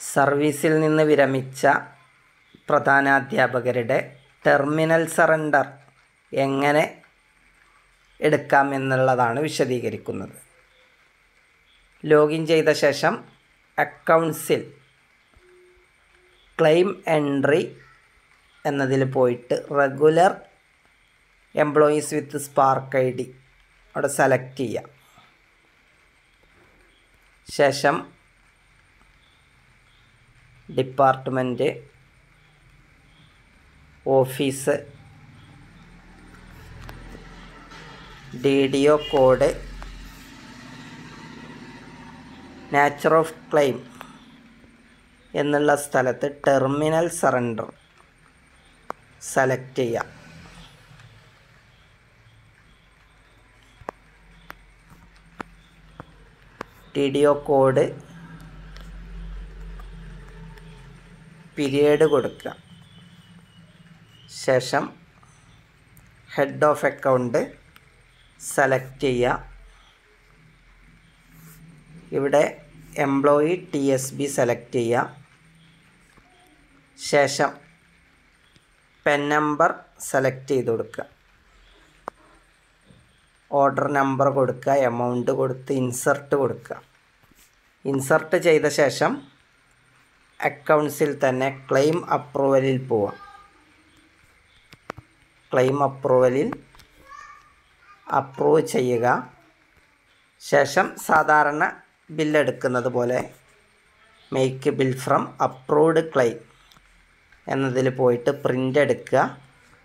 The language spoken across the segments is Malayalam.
സർവീസിൽ നിന്ന് വിരമിച്ച പ്രധാനാധ്യാപകരുടെ ടെർമിനൽ സറണ്ടർ എങ്ങനെ എടുക്കാമെന്നുള്ളതാണ് വിശദീകരിക്കുന്നത് ലോഗിൻ ചെയ്ത ശേഷം അക്കൗണ്ട്സിൽ ക്ലെയിം എൻട്രി എന്നതിൽ പോയിട്ട് regular employees with Spark I D അവിടെ സെലക്ട് ചെയ്യുക ശേഷം department office D D O code nature of claim എന്നുള്ള സ്ഥലത്ത് ടെർമിനൽ സറണ്ടർ സെലക്ട് ചെയ്യാം T D O code period കൊടുക്കുക ശേഷം ഹെഡ് ഓഫ് അക്കൗണ്ട് സെലക്ട് ചെയ്യുക ഇവിടെ employee T S B select ചെയ്യുക ശേഷം പെൻ നമ്പർ സെലക്ട് ചെയ്ത് കൊടുക്കുക ഓർഡർ നമ്പർ കൊടുക്കുക എമൗണ്ട് കൊടുത്ത് ഇൻസർട്ട് കൊടുക്കുക ഇൻസർട്ട് ചെയ്ത ശേഷം അക്കൗണ്ട്സിൽ തന്നെ ക്ലെയിം അപ്രൂവലിൽ പോവാം ക്ലെയിം അപ്രൂവലിൽ അപ്രൂവ് ചെയ്യുക ശേഷം സാധാരണ ബില്ലെടുക്കുന്നത് പോലെ make bill from approved claim എന്നതിൽ പോയിട്ട് പ്രിൻ്റ് എടുക്കുക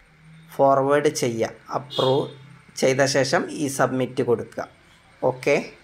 ഫോർവേഡ് ചെയ്യുക അപ്രൂവ് ചെയ്ത ശേഷം ഈ സബ്മിറ്റ് കൊടുക്കുക ഓക്കെ